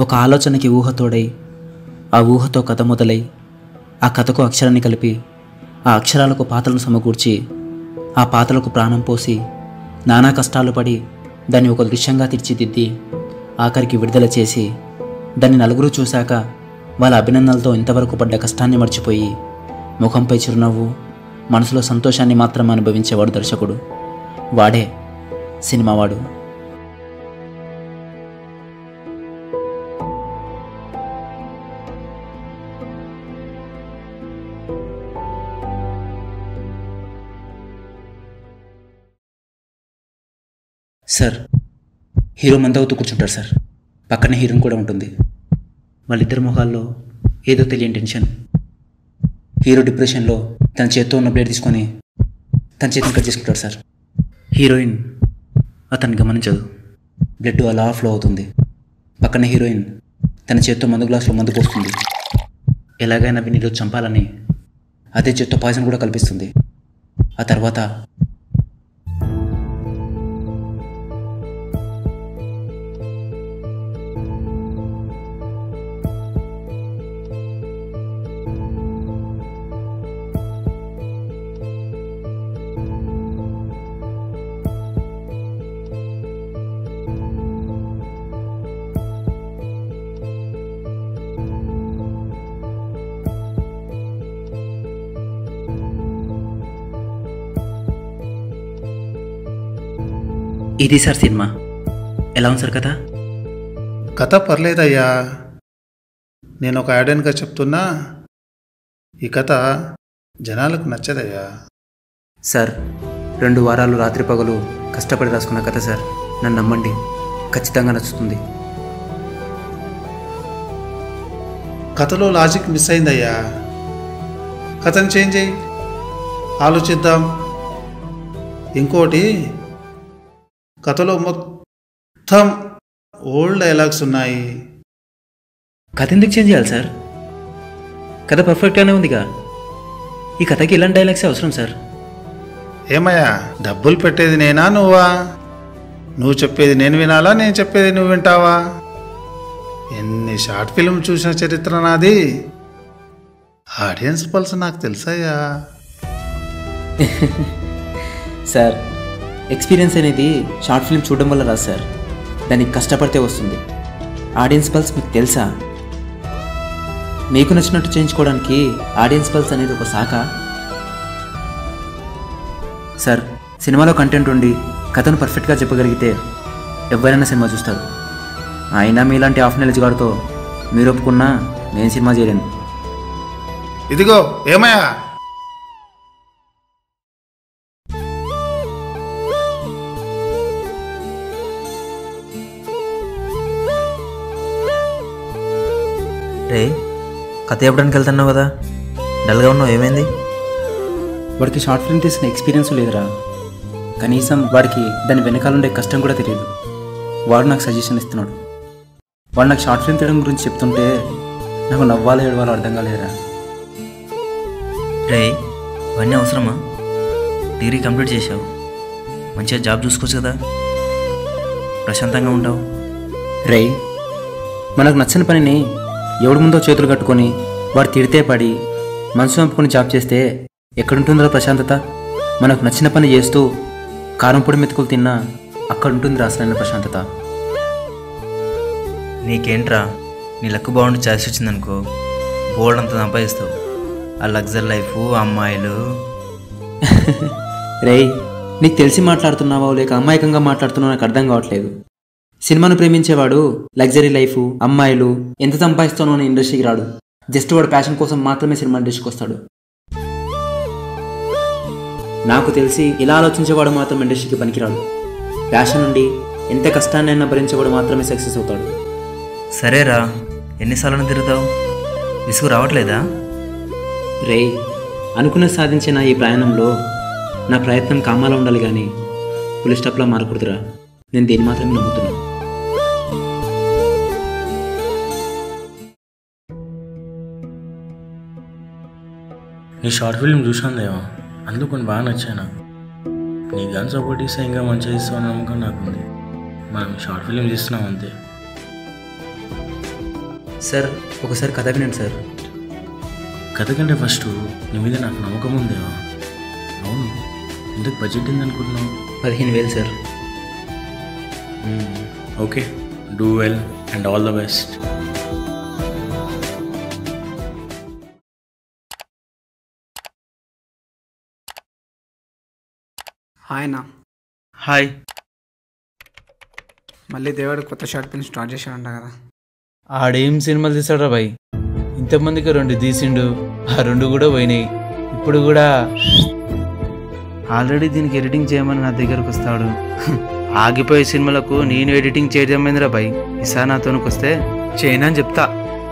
ఒక ఆలోచనకి ఊహ తోడై ఆ ఊహతో కథ మొదలై ఆ కథకు అక్షరాన్ని కలిపి ఆ అక్షరాలకు పాత్రలను సమకూర్చి ఆ పాత్రలకు ప్రాణం పోసి నానా కష్టాలు పడి దాన్ని ఒక దృశ్యంగా తీర్చిదిద్ది ఆఖరికి విడుదల చేసి దాన్ని నలుగురు చూశాక వాళ్ళ అభినందనలతో ఇంతవరకు పడ్డ కష్టాన్ని మర్చిపోయి ముఖంపై చిరునవ్వు మనసులో సంతోషాన్ని మాత్రం అనుభవించేవాడు దర్శకుడు వాడే సినిమావాడు సార్ హీరో మందవుతూ కూర్చుంటారు సార్ పక్కనే హీరోయిన్ కూడా ఉంటుంది వాళ్ళిద్దరి మొహాల్లో ఏదో తెలియని టెన్షన్ హీరో డిప్రెషన్లో తన చేత్తో ఉన్న బ్లేడ్ తీసుకొని తన చేతిని కట్ చేసుకుంటాడు సార్ హీరోయిన్ అతన్ని గమనించదు బ్లడ్ అలా ఫ్లో అవుతుంది పక్కన హీరోయిన్ తన చేత్తో మందు గ్లాసులో మందు పోస్తుంది ఎలాగైనా విని ఈరోజు చంపాలని అదే చేత్తో పాయిజన్ కూడా కల్పిస్తుంది ఆ తర్వాత ఇది సార్ సినిమా ఎలా ఉంది సార్ కదా కథ పర్లేదయ్యా నేను ఒక యాడన్గా చెప్తున్నా ఈ కథ జనాలకు నచ్చదయ్యా సార్ రెండు వారాలు రాత్రి పగలు కష్టపడి రాసుకున్న కథ సార్ నన్ను నమ్మండి ఖచ్చితంగా నచ్చుతుంది కథలో లాజిక్ మిస్ అయిందయ్యా కథను చేంజ్ అయ్యి ఆలోచిద్దాం ఇంకోటి కథలో మొత్తం ఓల్డ్ డైలాగ్స్ ఉన్నాయి కథ ఎందుకు చేంజ్ చేయాలి సార్ కథ పర్ఫెక్ట్గానే ఉందిగా ఈ కథకి ఇలాంటి డైలాగ్సే అవసరం సార్ ఏమయ్యా డబ్బులు పెట్టేది నేనా నువ్వా నువ్వు చెప్పేది నేను వినాలా నేను చెప్పేది నువ్వు వింటావా ఎన్ని షార్ట్ ఫిల్మ్ చూసిన చరిత్ర నాది ఆడియన్స్ పల్స్ నాకు తెలుసయ్యా సార్ ఎక్స్పీరియన్స్ అనేది షార్ట్ ఫిల్మ్ చూడడం వల్ల రాదు సార్ దానికి కష్టపడితే వస్తుంది ఆడియన్స్ పల్స్ మీకు తెలుసా మీకు నచ్చినట్టు చేయించుకోవడానికి ఆడియన్స్ పల్స్ అనేది ఒక శాఖ సార్ సినిమాలో కంటెంట్ ఉండి కథను పర్ఫెక్ట్గా చెప్పగలిగితే ఎవరైనా సినిమా చూస్తారు అయినా మీలాంటి హాఫ్ నాలెడ్జ్ గారితో మీరు ఒప్పుకున్నా నేను సినిమా చేయలేను ఇదిగో ఏమయ్యా రే కథ చెప్పడానికి వెళ్తున్నావు కదా డల్గా ఉన్నావు ఏమైంది వాడికి షార్ట్ ఫిల్మ్ తీసిన ఎక్స్పీరియన్స్ లేదురా కనీసం వాడికి దాని వెనకాల ఉండే కష్టం కూడా తెలియదు వాడు నాకు సజెషన్ ఇస్తున్నాడు వాడు నాకు షార్ట్ ఫిల్మ్ తీయడం గురించి చెప్తుంటే నాకు నవ్వాలో ఏడవాలో అర్థం కాలేదురా రే ఇవన్నీ అవసరమా డిగ్రీ కంప్లీట్ చేసావు మంచిగా జాబ్ చూసుకోవచ్చు కదా ప్రశాంతంగా ఉంటావు రే మనకు నచ్చని పనిని ఎవడి ముందో చేతులు కట్టుకొని వాడు తిడితే పడి మనసు చంపుకొని జాబ్ చేస్తే ఎక్కడుంటుందో ప్రశాంతత మనకు నచ్చిన పని చేస్తూ కారం పొడి మెతుకులు తిన్నా అక్కడ ఉంటుంది అసలైన ప్రశాంతత నీకేంట్రా నీ లక్ బాగుండి ఛాయిస్ వచ్చిందనుకో బోల్డ్ అంతా సంపాదిస్తావు ఆ లగ్జర్ లైఫ్ అమ్మాయిలు రేయ్ నీకు తెలిసి మాట్లాడుతున్నావో లేక అమాయకంగా మాట్లాడుతున్నావో నాకు అర్థం కావట్లేదు సినిమాను ప్రేమించేవాడు లగ్జరీ లైఫ్ అమ్మాయిలు ఎంత సంపాదిస్తానో అని ఇండస్ట్రీకి రాడు జస్ట్ వాడు ప్యాషన్ కోసం మాత్రమే సినిమా ఇండస్ట్రీకి వస్తాడు నాకు తెలిసి ఇలా ఆలోచించేవాడు మాత్రం ఇండస్ట్రీకి పనికిరాడు ప్యాషన్ నుండి ఎంత కష్టాన్నైనా భరించేవాడు మాత్రమే సక్సెస్ అవుతాడు సరేరా ఎన్నిసార్లు తిరుగుతావు విసుగు రావట్లేదా రేయ్ అనుకున్నది సాధించిన ఈ ప్రయాణంలో నా ప్రయత్నం కామాలో ఉండాలి కానీ పులి స్టాప్లా మారకూడదురా నేను దీన్ని మాత్రమే నమ్ముతున్నాను నీ షార్ట్ ఫిల్మ్ చూసాను దేవా అందుకు కొన్ని బాగా నచ్చాయి నాకు నీ గన్ సపోర్ట్ ఇస్తే ఇంకా మంచిగా ఇస్తావు నమ్మకం నాకుంది మనం షార్ట్ ఫిల్మ్ తీస్తున్నాం అంతే సార్ ఒకసారి కథ వినండి సార్ కథ కంటే ఫస్ట్ నీ మీద నాకు నమ్మకం ఉందేవా అవును ఎందుకు బడ్జెట్ ఏందనుకుంటున్నావు పదిహేను వేలు sir okay do well and all the best hi అన్న హాయ్ మళ్ళీ దేవుడు కొత్త షార్ట్ ఫిల్మ్ స్టార్ట్ చేశాడంట కదా ఆడేం సినిమాలు తీసాడ్రా బాయ్ ఇంతమందికి రెండు తీసిండు ఆ రెండు కూడా పోయినాయి ఇప్పుడు కూడా ఆల్రెడీ దీనికి ఎడిటింగ్ చేయమని నా దగ్గరకు వస్తాడు ఆగిపోయే సినిమాలకు నేను ఎడిటింగ్ చేయడమేందిరా బాయ్ ఈసారి నాతోనికి వస్తే చేయను అని చెప్తా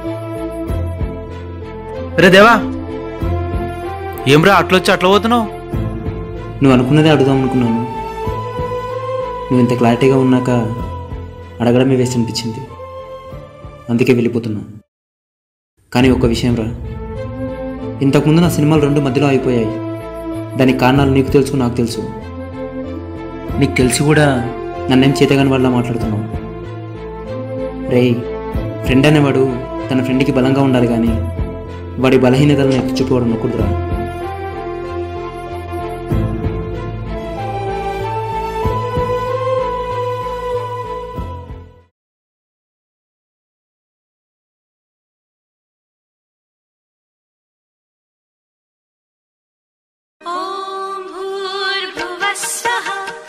రే దేవా ఏమ్రా అట్లొచ్చి అట్లా పోతున్నావు నువ్వు అనుకున్నదే అడుగుదాం అనుకున్నాను నువ్వు ఇంత క్లారిటీగా ఉన్నాక అడగడమే వేస్ట్ అనిపించింది అందుకే వెళ్ళిపోతున్నా కానీ ఒక్క విషయం రా ఇంతకుముందు నా సినిమాలు రెండు మధ్యలో అయిపోయాయి దానికి కారణాలు నీకు తెలుసు నాకు తెలుసు నీకు తెలిసి కూడా నన్నేం చేతగాని వాళ్ళ మాట్లాడుతున్నావు రేయ్ ఫ్రెండ్ అనేవాడు తన ఫ్రెండ్కి బలంగా ఉండాలి కానీ వాడి బలహీనతలను ఎత్తి చూపేవాడు నొక్కుడురా ॐ भूर्भुवः स्वः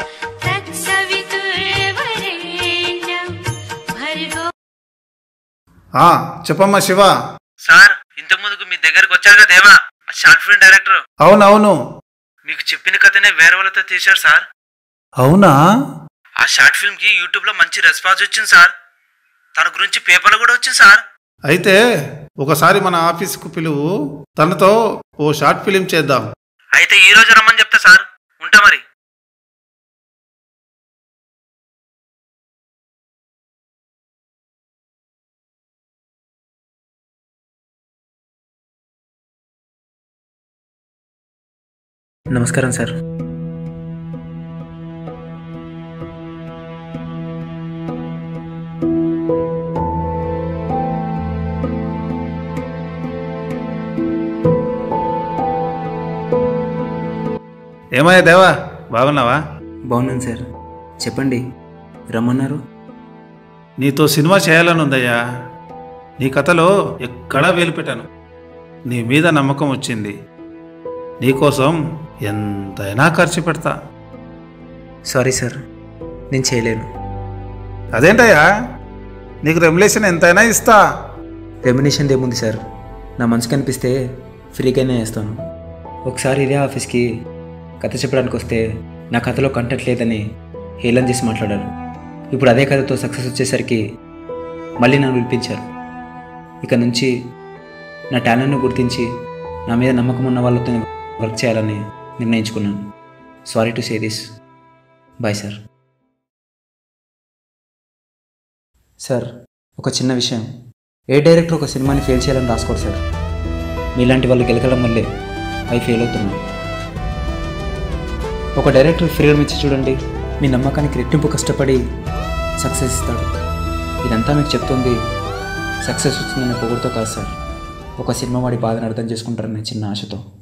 तत्सवितुर्वरेण्यं भर्गो ఆ, చెప్పమ్మా శివ సార్ ఇంతకుముందుకు మీ దగ్గరకు వచ్చారు కదా దేవా ఆ షార్ట్ ఫిల్మ్ డైరెక్టర్ అవునవును మీకు చెప్పిన కథనే వేరే వాళ్ళతో తీశారు సార్ అవునా ఆ షార్ట్ ఫిల్మ్ కి యూట్యూబ్ లో మంచి రెస్పాన్స్ వచ్చింది సార్ తన గురించి పేపర్లో కూడా వచ్చింది సార్ అయితే ఒకసారి మన ఆఫీస్కు పిలువు తనతో ఓ షార్ట్ ఫిలిం చేద్దాం అయితే ఈ రోజు రమ్మని చెప్తా సార్ ఉంటా మరి నమస్కారం సార్ ఏమయ్యా దేవా బాగున్నావా బాగున్నాను సార్ చెప్పండి రమ్మన్నారు నీతో సినిమా చేయాలని ఉందయ్యా నీ కథలో ఎక్కడా వేలు పెట్టాను నీ మీద నమ్మకం వచ్చింది నీకోసం ఎంతైనా ఖర్చు పెడతా సారీ సార్ నేను చేయలేను అదేంటయ్యా నీకు రెమ్యులేషన్ ఎంతైనా ఇస్తా రెమ్యునేషన్ ఏముంది సార్ నా మనసు కనిపిస్తే ఫ్రీగానే వేస్తాను ఒకసారి ఇదే ఆఫీస్కి కథ చెప్పడానికి వస్తే నా కథలో కంటెంట్ లేదని హేళన చేసి మాట్లాడారు ఇప్పుడు అదే కథతో సక్సెస్ వచ్చేసరికి మళ్ళీ నన్ను పిలిపించారు ఇక నుంచి నా టాలెంట్ను గుర్తించి నా మీద నమ్మకం ఉన్న వాళ్ళతో వర్క్ చేయాలని నిర్ణయించుకున్నాను sorry to say this bye sir sir ఒక చిన్న విషయం ఏ డైరెక్టర్ ఒక సినిమాని ఫెయిల్ చేయాలని రాసుకోరు సార్ మీలాంటి వాళ్ళు గెలకడం వల్లే అవి ఫెయిల్ అవుతున్నాయి ఒక డైరెక్టర్ ఫ్రీడమ్ ఇచ్చి చూడండి మీ నమ్మకానికి రెట్టింపు కష్టపడి సక్సెస్ ఇస్తాడు ఇదంతా మీకు చెప్తుంది సక్సెస్ వచ్చిందనే పొగుడుతో కాదు సార్ ఒక సినిమా వాడి బాధను అర్థం చేసుకుంటారనే చిన్న ఆశతో